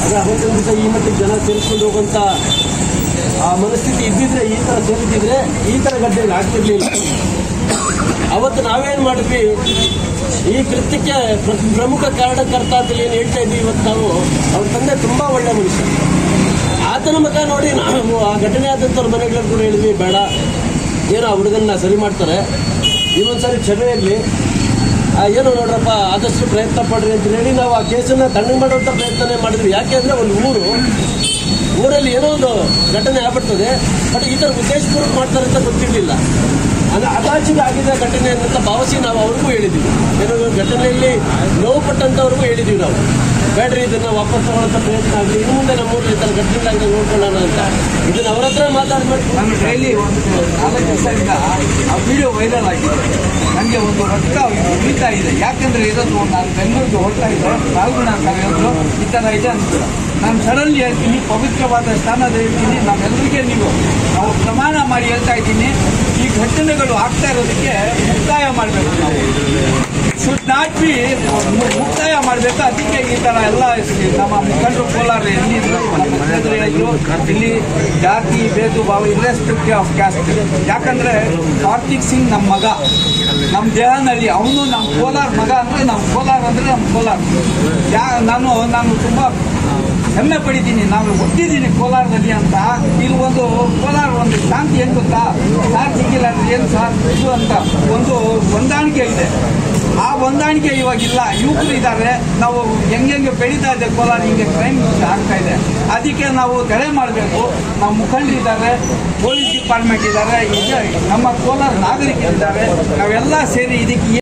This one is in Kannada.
ಆದರೆ ಅವತ್ತಿನ ದಿವಸ ಈ ಮಟ್ಟಿಗೆ ಜನ ಸೇರಿಸ್ಕೊಂಡು ಹೋಗುವಂಥ ಆ ಮನಸ್ಥಿತಿ ಇದ್ದಿದ್ರೆ ಈ ಥರ ಸೇರಿದ್ದಿದ್ರೆ ಈ ಥರ ಘಟನೆಗಳು ಆಗ್ತಿರ್ಲಿಲ್ಲ ಅವತ್ತು ನಾವೇನು ಮಾಡಿದ್ವಿ ಈ ಕೃತ್ಯಕ್ಕೆ ಪ್ರ- ಪ್ರಮುಖ ಕಾರಣಕರ್ತ ಅಂತ ಏನು ಹೇಳ್ತಾ ಇದ್ವಿ ಇವತ್ತು ನಾವು ಅವ್ರ ತಂದೆ ತುಂಬಾ ಒಳ್ಳೆ ಮನುಷ್ಯ ಆತನ ಮಗ ನೋಡಿ ನಾವು ಆ ಘಟನೆ ಆದಂಥವ್ರ ಮನೆಗಳಲ್ಲಿ ಕೂಡ ಹೇಳಿದ್ವಿ ಬೇಡ ಏನೋ ಆ ಹುಡುಗನ್ನ ಸರಿ ಮಾಡ್ತಾರೆ ಇನ್ನೊಂದ್ಸರಿ ಕ್ಷಮೆ ಇರಲಿ ಏನು ನೋಡ್ರಪ್ಪ ಆದಷ್ಟು ಪ್ರಯತ್ನ ಪಡ್ರಿ ಅಂತ ಹೇಳಿ ನಾವು ಆ ಕೇಸನ್ನ ತಣ್ಣಗೆ ಮಾಡುವಂಥ ಪ್ರಯತ್ನನೇ ಮಾಡಿದ್ವಿ ಯಾಕೆ ಅಂದ್ರೆ ಒಂದು ಊರು ಊರಲ್ಲಿ ಏನೋ ಒಂದು ಘಟನೆ ಆಗ್ಬಿಡ್ತದೆ ಬಟ್ ಈ ಥರ ಉದ್ದೇಶಪೂರ್ವಕ ಮಾಡ್ತಾರೆ ಅಂತ ಗೊತ್ತಿರಲಿಲ್ಲ ಅದು ಅದಾಚಿಗೆ ಆಗಿದೆ ಘಟನೆ ಅಂತ ಭಾವಿಸಿ ನಾವು ಅವ್ರಿಗೂ ಹೇಳಿದ್ದೀವಿ ಏನೋ ಒಂದು ಘಟನೆಯಲ್ಲಿ ನೋವು ಪಟ್ಟಂಥವ್ರಿಗೂ ಹೇಳಿದ್ದೀವಿ ನಾವು ಬೇಡ್ರಿ ಇದನ್ನ ವಾಪಸ್ ತಗೊಳ್ಳೋಂಥ ಪ್ರಯತ್ನ ಆಗಲಿ ಇನ್ನು ಮುಂದೆ ನಮ್ಮೂರಲ್ಲಿ ಈ ಥರ ಘಟನೆ ಆಗದೆ ನೋಡ್ಕೊಳ್ಳೋಣ ಅಂತ ಇದನ್ನ ಅವ್ರ ಹತ್ರ ಮಾತಾಡ್ಬೇಕು ನಾನು ಡೈಲಿ ಒಂದು ನಾಲ್ಕು ದಿವಸದಿಂದ ಆ ವಿಡಿಯೋ ವೈರಲ್ ಆಗಿದೆ ನನಗೆ ಒಂದು ರಕ್ತ ಉಳಿತಾ ಇದೆ ಯಾಕಂದ್ರೆ ಇರೋದು ನಾನು ಬೆಂಗಳೂರಿಗೆ ಹೊರಡ್ತಾ ಇದ್ದೆ ಪಾಲ್ಗೊಳ್ಳ ಅಂತ ಹೇಳಿದ್ರು ಈ ಥರ ಇದೆ ಅಂತ ನಾನು ಸಡನ್ಲಿ ಹೇಳ್ತೀನಿ ಪವಿತ್ರವಾದ ಸ್ಥಾನದ ಹೇಳ್ತೀನಿ ನಮ್ಮೆಲ್ಲರಿಗೆ ನೀವು ನಾವು ಪ್ರಮಾಣ ಮಾಡಿ ಹೇಳ್ತಾ ಇದ್ದೀನಿ ಈ ಘಟನೆಗಳು ಆಗ್ತಾ ಇರೋದಕ್ಕೆ ಮುಕ್ತಾಯ ಮಾಡಬೇಕು ನಾವು ಶುಡ್ ನಾಟ್ ಬಿ ಮುಕ್ತಾಯ ಮಾಡಬೇಕು ಅದಕ್ಕೆ ಈ ತರ ಎಲ್ಲ ನಮ್ಮ ಮುಖಂಡರು ಕೋಲಾರ ಎಲ್ಲಿದ್ರು ನಮ್ಮ ಮುಖಂಡರು ಹೇಳಿದ್ರು ಇಲ್ಲಿ ಜಾತಿ ಭೇದ ಭಾವ ಇರ್ರೆಸ್ಪೆಕ್ಟಿವ್ ಆಫ್ ಕ್ಯಾಸ್ಟ್ ಯಾಕಂದ್ರೆ ಕಾರ್ತಿಕ್ ಸಿಂಗ್ ನಮ್ಮ ಮಗ ನಮ್ಮ ದೇಹನಲ್ಲಿ ಅವನು ನಮ್ಮ ಕೋಲಾರ ಮಗ ಅಂದ್ರೆ ನಮ್ಮ ಕೋಲಾರ ಅಂದ್ರೆ ನಮ್ಮ ಕೋಲಾರ ಯಾ ನಾನು ನಾನು ತುಂಬಾ ಹೆಮ್ಮೆ ಪಡಿತೀನಿ ನಾನು ಹುಟ್ಟಿದ್ದೀನಿ ಕೋಲಾರದಲ್ಲಿ ಅಂತ ಇಲ್ಲಿ ಒಂದು ಕೋಲಾರ ಒಂದು ಶಾಂತಿ ಏನು ಗೊತ್ತಾ ಸಾರ್ ಸಿಕ್ಕಿಲ್ಲ ಅಂದ್ರೆ ಏನು ಸಾರ್ ಇದು ಅಂತ ಒಂದು ಹೊಂದಾಣಿಕೆ ಇದೆ ಆ ಹೊಂದಾಣಿಕೆ ಇವಾಗಿಲ್ಲ ಯುವಕರು ಇದ್ದಾರೆ ನಾವು ಹೆಂಗೆ ಬೆಳೀತಾ ಇದೆ ಕೋಲಾರ ಹಿಂಗೆ ಕ್ರೈಮ್ ಆಗ್ತಾ ಇದೆ ಅದಕ್ಕೆ ನಾವು ತಡೆ ಮಾಡಬೇಕು ನಮ್ಮ ಮುಖಂಡರಿದ್ದಾರೆ ಪೊಲೀಸ್ ಡಿಪಾರ್ಟ್ಮೆಂಟ್ ಇದ್ದಾರೆ ಈಗ ನಮ್ಮ ಕೋಲಾರ ನಾಗರಿಕರಿದ್ದಾರೆ ನಾವೆಲ್ಲ ಸೇರಿ ಇದಕ್ಕೆ